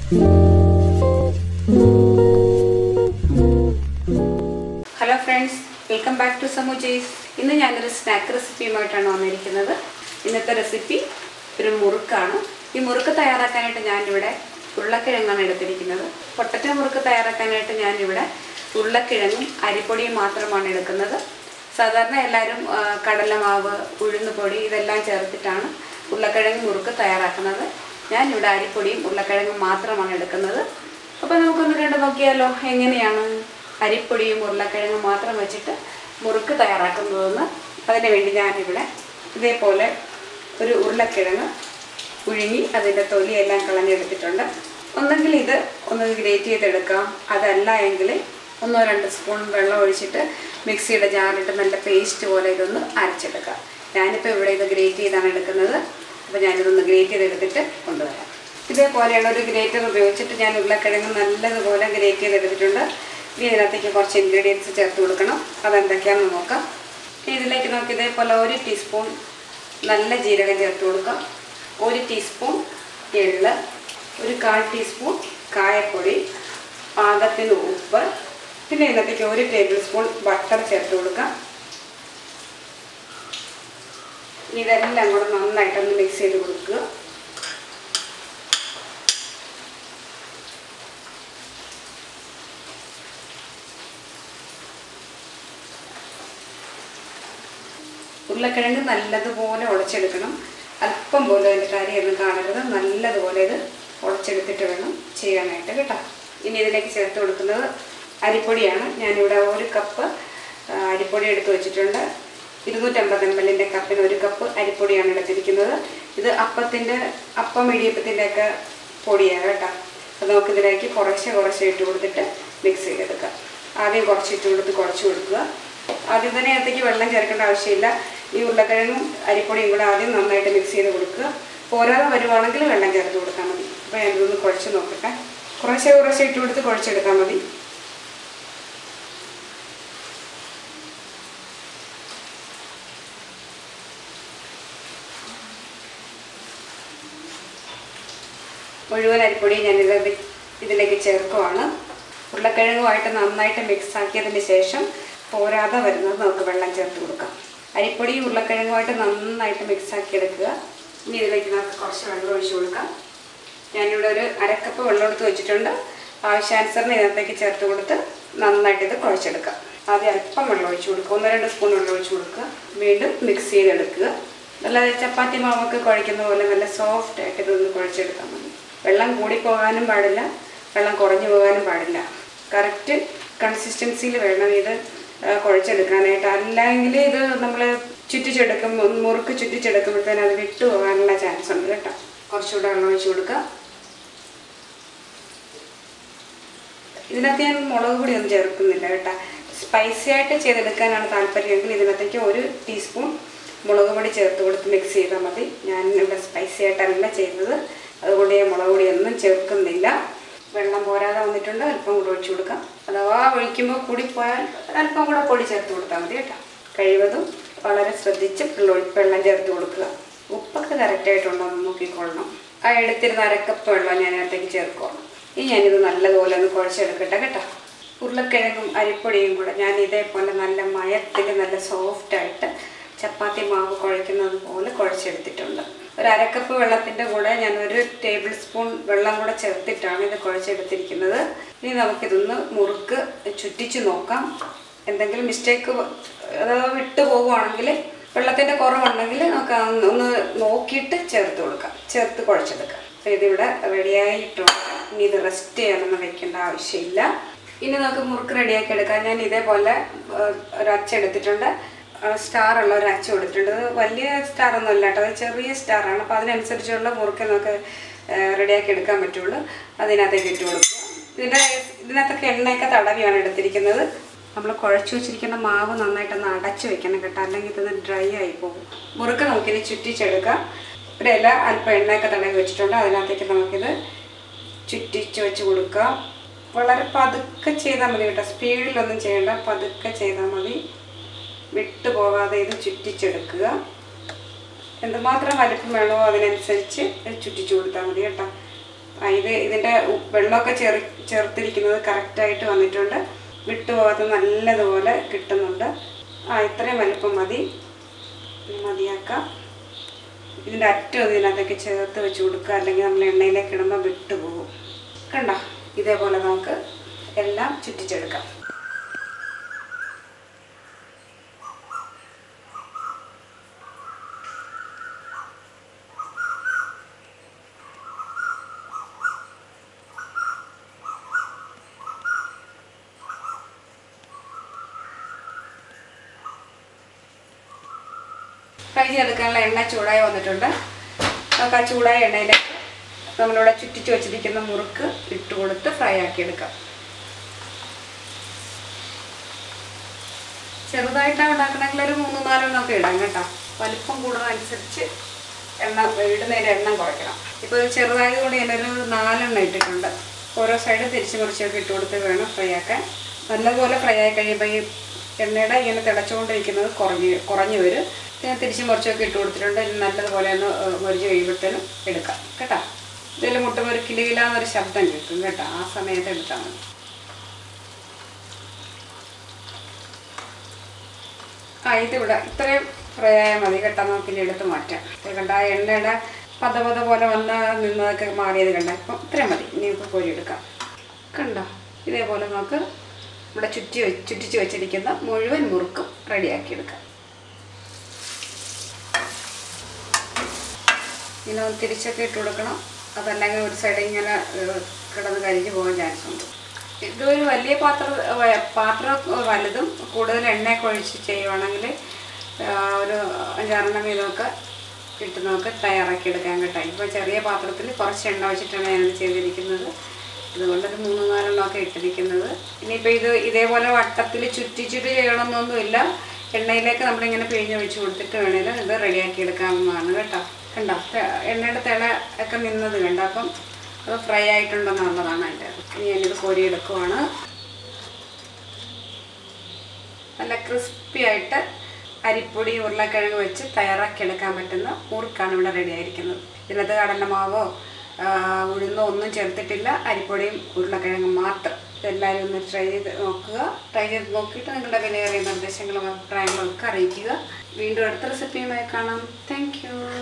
hello friends welcome back to Samu Jais ഇന്ന് ഞാനൊരു snack റെസിപ്പിയുമായിട്ടാണ് വന്നിരിക്കുന്നത് ഇന്നത്തെ റെസിപ്പി ഒരു മുറുക്കാണ് ഈ മുറുക്ക് തയ്യാറാക്കാനായിട്ട് ഞാനിവിടെ ഉരുളക്കിഴങ്ങാണ് എടുത്തിരിക്കുന്നത് പൊട്ടറ്റോ മുറുക്ക് തയ്യാറാക്കാനായിട്ട് ഞാനിവിടെ ഉരുളക്കിഴങ്ങും അരിപ്പൊടിയും മാത്രമാണ് എടുക്കുന്നത് സാധാരണ എല്ലാവരും ആ, കടലമാവ് ഉഴുന്നുപൊടി ഇതെല്ലാം ചേർത്തിട്ടാണ് ഉരുളക്കിഴങ്ങ് മുറുക്ക് തയ്യാറാക്കുന്നത് ഞാനിവിടെ അരിപ്പൊടിയും ഉരുളക്കിഴങ്ങും മാത്രമാണ് എടുക്കുന്നത് അപ്പോൾ നമുക്കൊന്ന് കണ്ട് നോക്കിയാലോ എങ്ങനെയാണ് അരിപ്പൊടിയും ഉരുളക്കിഴങ്ങും മാത്രം വെച്ചിട്ട് മുറുക്ക് തയ്യാറാക്കുന്നതെന്ന് അതിന് വേണ്ടി ഞാനിവിടെ ഇതേപോലെ ഒരു ഉരുളക്കിഴങ്ങ് പുഴുങ്ങി അതിൻ്റെ തൊലിയെല്ലാം കളഞ്ഞെടുത്തിട്ടുണ്ട് ഒന്നെങ്കിൽ ഇത് ഒന്ന് ഗ്രേറ്റ് ചെയ്തെടുക്കാം അതല്ല എങ്കിൽ ഒന്നോ രണ്ട് സ്പൂൺ വെള്ളം ഒഴിച്ചിട്ട് മിക്സിയുടെ ജാറിലിട്ട് നല്ല പേസ്റ്റ് പോലെ ഇതൊന്ന് അരച്ചെടുക്കാം ഞാനിപ്പോൾ ഇവിടെ ഇത് ഗ്രേറ്റ് ചെയ്താണ് എടുക്കുന്നത് അപ്പോൾ ഞാനിതൊന്ന് ഗ്രേറ്റ് ചെയ്തെടുത്തിട്ട് കൊണ്ടുവരാം ഇതേപോലെയുള്ള ഒരു ഗ്രേറ്റർ ഉപയോഗിച്ചിട്ട് ഞാൻ ഉരുളക്കിഴങ്ങ് നല്ലതുപോലെ ഗ്രേറ്റ് ചെയ്തെടുത്തിട്ടുണ്ട് ഇനി ഇതിനകത്തേക്ക് കുറച്ച് ഇൻഗ്രീഡിയൻസ് ചേർത്ത് കൊടുക്കണം അതെന്തൊക്കെയാണെന്ന് നോക്കാം ഇനി ഇതിലേക്ക് നോക്കി ഇതേപോലെ ഒരു ടീസ്പൂൺ നല്ല ജീരകം ചേർത്ത് കൊടുക്കാം ഒരു ടീസ്പൂൺ എള്ള് ഒരു കാൽ ടീസ്പൂൺ കായപ്പൊടി പാകത്തിന് ഉപ്പ് പിന്നെ ഇതിനകത്തേക്ക് ഒരു ടേബിൾ സ്പൂൺ ബട്ടർ ചേർത്ത് കൊടുക്കാം ഇനി ഇതെല്ലാം കൂടെ നന്നായിട്ടൊന്ന് മിക്സ് ചെയ്ത് കൊടുക്കുക ഉരുളക്കിഴങ്ങ് നല്ലതുപോലെ ഉടച്ചെടുക്കണം അല്പം പോലും അതിൻ്റെ കാര്യമൊന്നും കാണരുത് നല്ലതുപോലെ ഇത് ഉടച്ചെടുത്തിട്ട് വേണം ചെയ്യാനായിട്ട് കേട്ടോ ഇനി ഇതിലേക്ക് ചേർത്ത് കൊടുക്കുന്നത് അരിപ്പൊടിയാണ് ഞാനിവിടെ ഒരു കപ്പ് ആ, അരിപ്പൊടി എടുത്ത് വെച്ചിട്ടുണ്ട് ഇരുന്നൂറ്റമ്പത് എം എല്ലിൻ്റെ കപ്പിന് ഒരു കപ്പ് അരിപ്പൊടിയാണ് എടുത്തിരിക്കുന്നത് ഇത് അപ്പത്തിൻ്റെ അപ്പം ഇടിയപ്പത്തിൻ്റെ ഒക്കെ പൊടിയാണ് കേട്ടോ അത് നമുക്കിതിലേക്ക് കുറേശ്ശെ കുറേശ്ശെ ഇട്ട് കൊടുത്തിട്ട് മിക്സ് ചെയ്തെടുക്കാം ആദ്യം കുറച്ച് ഇട്ട് കൊടുത്ത് കുറച്ച് കൊടുക്കുക ആദ്യം തന്നെ അതിലേക്ക് വെള്ളം ചേർക്കേണ്ട ആവശ്യമില്ല ഈ ഉരുളക്കിഴങ്ങും അരിപ്പൊടിയും കൂടെ ആദ്യം നന്നായിട്ട് മിക്സ് ചെയ്ത് കൊടുക്കുക പോരാതെ വരുവാണെങ്കിൽ വെള്ളം ചേർത്ത് കൊടുത്താൽ മതി അപ്പോൾ ഞാനിതൊന്ന് കുഴച്ച് നോക്കട്ടെ കുറേശ്ശെ കുറേശ്ശെ ഇട്ട് കൊടുത്ത് കുഴച്ചെടുത്താൽ മതി മുഴുവൻ അരിപ്പൊടി ഞാനിത് ഇതിലേക്ക് ചേർക്കുവാണ് ഉരുളക്കിഴങ്ങുമായിട്ട് നന്നായിട്ട് മിക്സ് ആക്കിയതിന് ശേഷം പോരാതെ വരുന്നത് നമുക്ക് വെള്ളം ചേർത്ത് കൊടുക്കാം അരിപ്പൊടിയും ഉരുളക്കിഴങ്ങുമായിട്ട് നന്നായിട്ട് മിക്സ് ആക്കി എടുക്കുക ഇനി ഇതിലേക്ക് നമുക്ക് കുറച്ച് വെള്ളം ഒഴിച്ച് കൊടുക്കാം ഞാനിവിടെ ഒരു അരക്കപ്പ് വെള്ളം എടുത്ത് വെച്ചിട്ടുണ്ട് ആവശ്യാനുസരണം ഇതിനകത്തേക്ക് ചേർത്ത് കൊടുത്ത് നന്നായിട്ട് ഇത് കുഴച്ചെടുക്കാം ആദ്യം അല്പം വെള്ളം ഒഴിച്ച് കൊടുക്കുക ഒന്ന് രണ്ട് സ്പൂൺ വെള്ളം ഒഴിച്ച് കൊടുക്കുക വീണ്ടും മിക്സ് ചെയ്തെടുക്കുക നല്ല ചപ്പാത്തി മാവൊക്കെ കുഴയ്ക്കുന്ന പോലെ നല്ല സോഫ്റ്റ് ആയിട്ട് ഇതൊന്ന് കുഴച്ചെടുത്താൽ മതി വെള്ളം കൂടിപ്പോകാനും പാടില്ല വെള്ളം കുറഞ്ഞു പോകാനും പാടില്ല കറക്റ്റ് കൺസിസ്റ്റൻസിയിൽ വേണം ഇത് ആ, കുഴച്ചെടുക്കാനായിട്ട് അല്ലെങ്കിൽ ഇത് നമ്മൾ ചുറ്റിച്ചെടുക്കും മുറുക്ക് ചുറ്റിച്ചെടുക്കുമ്പോഴത്തേനും അത് വിട്ടു പോകാനുള്ള ചാൻസ് ഉണ്ട് കേട്ടോ കുറച്ചുകൂടെ വെള്ളം ഒഴിച്ച് കൊടുക്കുക ഇതിനകത്ത് ഞാൻ മുളക് പൊടി ഒന്നും ചേർക്കുന്നില്ല കേട്ടോ സ്പൈസി ആയിട്ട് ചെയ്തെടുക്കാനാണ് താല്പര്യമെങ്കിൽ ഇതിനകത്തേക്ക് ഒരു ടീസ്പൂൺ മുളക് പൊടി ചേർത്ത് കൊടുത്ത് മിക്സ് ചെയ്താൽ മതി ഞാൻ ഇവിടെ സ്പൈസി ആയിട്ടല്ല ചെയ്യുന്നത് അതുകൊണ്ട് ഞാൻ മുളക് പൊടി ഒന്നും ചേർക്കുന്നില്ല വെള്ളം പോരാതെ വന്നിട്ടുണ്ട് അല്പം കൂടെ ഒഴിച്ചു കൊടുക്കാം അഥവാ ഒഴിക്കുമ്പോൾ കൂടി പോയാൽ അല്പം കൂടെ പൊടി ചേർത്ത് കൊടുത്താൽ മതി കേട്ടോ കഴിവതും വളരെ ശ്രദ്ധിച്ച് വെള്ളം വെള്ളം ചേർത്ത് കൊടുക്കുക ഉപ്പൊക്കെ കറക്റ്റായിട്ടുണ്ടോ എന്ന് നോക്കിക്കൊള്ളണം ആ എടുത്തിരുന്ന അരക്കപ്പ് വെള്ളം ഞാൻ അതിനകത്തേക്ക് ചേർക്കണം ഇനി ഞാനിത് നല്ലതുപോലെ ഒന്ന് കുഴച്ചെടുക്കട്ടെ കേട്ടോ ഉരുളക്കിഴങ്ങും അരിപ്പൊടിയും കൂടെ ഞാൻ ഇതേപോലെ നല്ല മയത്തിൽ നല്ല സോഫ്റ്റായിട്ട് ചപ്പാത്തി മാവ് കുഴയ്ക്കുന്നത് പോലെ കുഴച്ചെടുത്തിട്ടുണ്ട് ഒരു അരക്കപ്പ് വെള്ളത്തിൻ്റെ കൂടെ ഞാൻ ഒരു ടേബിൾ സ്പൂൺ വെള്ളം കൂടെ ചേർത്തിട്ടാണ് ഇത് കുഴച്ചെടുത്തിരിക്കുന്നത് ഇനി നമുക്കിതൊന്ന് മുറുക്ക് ചുറ്റിച്ച് നോക്കാം എന്തെങ്കിലും മിസ്റ്റേക്ക് അഥവാ വിട്ടു പോകുവാണെങ്കിൽ വെള്ളത്തിൻ്റെ കുറവുണ്ടെങ്കിൽ നമുക്ക് അതൊന്ന് ഒന്ന് നോക്കിയിട്ട് ചേർത്ത് കൊടുക്കാം ചേർത്ത് കുഴച്ചെടുക്കാം അപ്പോൾ ഇതിവിടെ റെഡിയായിട്ടുണ്ട് ഇനി ഇത് റെസ്റ്റ് ചെയ്യാനൊന്നും വെക്കേണ്ട ആവശ്യമില്ല ഇനി നമുക്ക് മുറുക്ക് റെഡിയാക്കി എടുക്കാം ഞാൻ ഇതേപോലെ ആ, ഒരു അച്ച എടുത്തിട്ടുണ്ട് സ്റ്റാർ ഉള്ള ഒരു അച്ച കൊടുത്തിട്ടുണ്ട് അത് വലിയ സ്റ്റാർ ഒന്നും അല്ല കേട്ടോ അത് ചെറിയ സ്റ്റാറാണ് അപ്പോൾ അതിനനുസരിച്ചുള്ള മുറുക്ക് നമുക്ക് റെഡിയാക്കി എടുക്കാൻ പറ്റുള്ളൂ അതിനകത്തേക്ക് ഇട്ട് കൊടുക്കുക ഇതിൻ്റെ ഇതിനകത്തൊക്കെ എണ്ണയൊക്കെ തടവിയാണ് എടുത്തിരിക്കുന്നത് നമ്മൾ കുഴച്ച് വെച്ചിരിക്കുന്ന മാവ് നന്നായിട്ടൊന്ന് അടച്ച് വെക്കണം കേട്ടോ അല്ലെങ്കിൽ ഇതൊന്ന് ഡ്രൈ ആയി പോകും മുറുക്ക് നമുക്കിനി ചുറ്റിച്ചെടുക്കാം ഒരു ഇല അല്പം എണ്ണയൊക്കെ തടവി വെച്ചിട്ടുണ്ട് അതിനകത്തേക്ക് നമുക്കിത് ചുറ്റിച്ച് വെച്ച് കൊടുക്കാം വളരെ പതുക്കെ ചെയ്താൽ മതി കേട്ടോ സ്പീഡിലൊന്നും ചെയ്യണ്ട പതുക്കെ ചെയ്താൽ മതി വിട്ടു പോകാതെ ഇത് ചുറ്റിച്ചെടുക്കുക എന്തുമാത്രം വലിപ്പം വേണമോ അതിനനുസരിച്ച് ഇത് ചുറ്റിച്ചു കൊടുത്താൽ മതി കേട്ടോ ആ, ഇത് ഇതിൻ്റെ ഉ- വെള്ളമൊക്കെ ചേർ ചേർത്തിരിക്കുന്നത് കറക്റ്റായിട്ട് വന്നിട്ടുണ്ട് വിട്ടുപോകാതെ നല്ലതുപോലെ കിട്ടുന്നുണ്ട് ആ ഇത്രയും വലിപ്പം മതി ഇനി മതിയാക്കാം ഇതിൻ്റെ അറ്റം ഇതിനകത്തേക്ക് ചേർത്ത് വെച്ച് കൊടുക്കുക അല്ലെങ്കിൽ നമ്മൾ എണ്ണയിലേക്ക് ഇടുമ്പോൾ വിട്ടുപോകും കണ്ട ഇതേപോലെ നമുക്ക് എല്ലാം ചുറ്റിച്ചെടുക്കാം ഫ്രൈ ചെയ്തെടുക്കാനുള്ള എണ്ണ ചൂടായി വന്നിട്ടുണ്ട് നമുക്ക് ആ ചൂടായ എണ്ണയിലേക്ക് നമ്മളിവിടെ ചുറ്റിച്ച് വെച്ചിരിക്കുന്ന മുറുക്ക് ഇട്ട് കൊടുത്ത് ഫ്രൈ ആക്കി എടുക്കാം ചെറുതായിട്ടാണ് ഉണ്ടാക്കണമെങ്കിൽ ഒരു മൂന്ന് നാലെണ്ണം ഒക്കെ ഇടാം കേട്ടോ വലിപ്പം കൂടുന്നതനുസരിച്ച് എണ്ണ ഇടുന്നതിൻ്റെ എണ്ണം കുറയ്ക്കണം ഇപ്പോൾ ഇത് ചെറുതായതുകൊണ്ട് ഞാനൊരു നാലെണ്ണം ഇട്ടിട്ടുണ്ട് ഓരോ സൈഡ് തിരിച്ച് മറിച്ചൊക്കെ ഇട്ട് കൊടുത്ത് വേണം ഫ്രൈ ആക്കാൻ നല്ലപോലെ ഫ്രൈ ആയി കഴിയുമ്പോൾ ഈ എണ്ണയുടെ ഇങ്ങനെ തിളച്ചുകൊണ്ടിരിക്കുന്നത് കുറഞ്ഞ് കുറഞ്ഞു വരും ഞാൻ തിരിച്ച് മറിച്ചൊക്കെ ഇട്ട് കൊടുത്തിട്ടുണ്ട് ഇനി നല്ലതുപോലെ ഒന്ന് മൊരിച്ച് കഴിയുമ്പോഴത്തേനും എടുക്കാം കേട്ടോ ഇതിൽ മുട്ടുമ്പോൾ ഒരു കിലുകിലാന്നൊരു ശബ്ദം കേൾക്കും കേട്ടോ ആ സമയത്ത് എടുത്താൽ മതി ആ ഇതിവിടെ ഇത്രയും ഫ്രൈ ആയാൽ മതി കേട്ടോ നമുക്ക് ഇനി എടുത്ത് മാറ്റാം ഇത് കണ്ട ആ എണ്ണയുടെ പത പത പോലെ വന്ന നിന്നതൊക്കെ മാറിയത് കണ്ട ഇപ്പം ഇത്രയും മതി ഇനി നമുക്ക് കോരി എടുക്കാം കണ്ടോ ഇതേപോലെ നമുക്ക് ഇവിടെ ചുറ്റി വെ- ചുറ്റിച്ച് വെച്ചിരിക്കുന്ന മുഴുവൻ മുറുക്കും റെഡിയാക്കി എടുക്കാം ഇങ്ങനെ ഒന്ന് തിരിച്ചൊക്കെ ഇട്ട് കൊടുക്കണം അതല്ലെങ്കിൽ ഒരു സൈഡ് ഇങ്ങനെ ഏഹ്, കിടന്ന് കരിഞ്ഞു പോകാൻ ചാൻസ് ഉണ്ട് ഇതൊരു വലിയ പാത്രം വ- പാത്രം വലുതും കൂടുതൽ എണ്ണയൊക്കെ ഒഴിച്ച് ചെയ്യുവാണെങ്കിൽ ആഹ്, ഒരു അഞ്ചാറെണ്ണം വീതമൊക്കെ ഇട്ട് നമുക്ക് തയ്യാറാക്കി എടുക്കാൻ കേട്ടോ ഇപ്പോൾ ചെറിയ പാത്രത്തിൽ കുറച്ച് എണ്ണ വെച്ചിട്ടാണ് ഞാനത് ചെയ്തിരിക്കുന്നത് അതുകൊണ്ട് ഒരു മൂന്ന് നാലെണ്ണമൊക്കെ ഇട്ടിരിക്കുന്നത് ഇനിയിപ്പോൾ ഇത് ഇതേപോലെ വട്ടത്തിൽ ചുറ്റിച്ചിട്ട് ചെയ്യണമെന്നൊന്നുമില്ല എണ്ണയിലേക്ക് നമ്മളിങ്ങനെ പിഴിഞ്ഞ് ഒഴിച്ച് കൊടുത്തിട്ട് വേണേലും ഇത് റെഡിയാക്കി എടുക്കാവുന്നതാണ് കേട്ടോ കണ്ടോ തെ- എണ്ണയുടെ തിള ഒക്കെ നിന്നത് കണ്ടോ അപ്പം അത് ഫ്രൈ ആയിട്ടുണ്ടെന്നുള്ളതാണ് അതിൻ്റെ ഇനി ഞാനിത് കോരിയെടുക്കുവാണ് നല്ല ക്രിസ്പി ആയിട്ട് അരിപ്പൊടി ഉരുളക്കിഴങ്ങ് വെച്ച് തയ്യാറാക്കി എടുക്കാൻ പറ്റുന്ന മുറുക്കാണ് ഇവിടെ റെഡി ആയിരിക്കുന്നത് ഇതിനകത്ത് കടലമാവോ ആ, ഉഴുന്നോ ഒന്നും ചേർത്തിട്ടില്ല അരിപ്പൊടിയും ഉരുളക്കിഴങ്ങും മാത്രം ഇതെല്ലാവരും ഒന്ന് ട്രൈ ചെയ്ത് നോക്കുക ട്രൈ ചെയ്ത് നോക്കിയിട്ട് നിങ്ങളുടെ വിലയേറിയ നിർദ്ദേശങ്ങളും അഭിപ്രായങ്ങളും ഒക്കെ അറിയിക്കുക വീണ്ടും അടുത്ത റെസിപ്പിയുമായി കാണാം താങ്ക്